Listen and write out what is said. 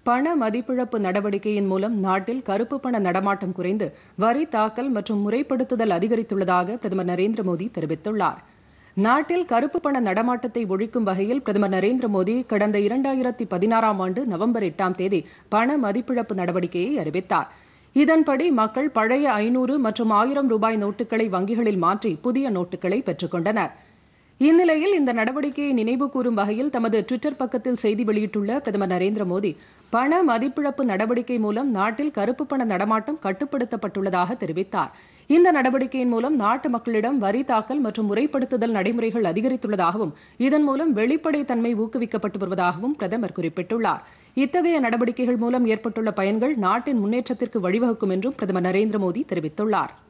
பண மதிப்பிழப்பு நடவடிக்கையின் மூலம் நாட்டில் கருப்பு பண நடமாட்டம் குறைந்து வரி தாக்கல் மற்றும் முறைப்படுத்துதல் அதிகரித்துள்ளதாக பிரதமர் நரேந்திர மோடி தெரிவித்துள்ளார் நாட்டில் கருப்பு பண நடமாட்டத்தை ஒழிக்கும் வகையில் பிரதமர் நரேந்திர மோடி கடந்த இரண்டாயிரத்தி பதினாறாம் ஆண்டு நவம்பர் எட்டாம் தேதி பண மதிப்பிழப்பு நடவடிக்கையை அறிவித்தார் இதன்படி மக்கள் பழைய ஐநூறு மற்றும் ஆயிரம் ரூபாய் நோட்டுகளை வங்கிகளில் மாற்றி புதிய நோட்டுகளை பெற்றுக்கொண்டனர் இந்நிலையில் இந்த நடவடிக்கையை நினைவு கூறும் வகையில் தமது டுவிட்டர் பக்கத்தில் செய்தி வெளியிட்டுள்ள பிரதமர் நரேந்திர மோடி பண மதிப்பிழப்பு நடவடிக்கை மூலம் நாட்டில் கருப்பு பண நடமாட்டம் கட்டுப்படுத்தப்பட்டுள்ளதாக தெரிவித்தார் இந்த நடவடிக்கையின் மூலம் நாட்டு மக்களிடம் வரி தாக்கல் மற்றும் முறைப்படுத்துதல் நடைமுறைகள் அதிகரித்துள்ளதாகவும் இதன் மூலம் வெளிப்படைத்தன்மை ஊக்குவிக்கப்பட்டு வருவதாகவும் பிரதமர் குறிப்பிட்டுள்ளார் இத்தகைய நடவடிக்கைகள் மூலம் ஏற்பட்டுள்ள பயன்கள் நாட்டின் முன்னேற்றத்திற்கு வழிவகுக்கும் என்றும் பிரதமர் நரேந்திர மோடி தெரிவித்துள்ளார்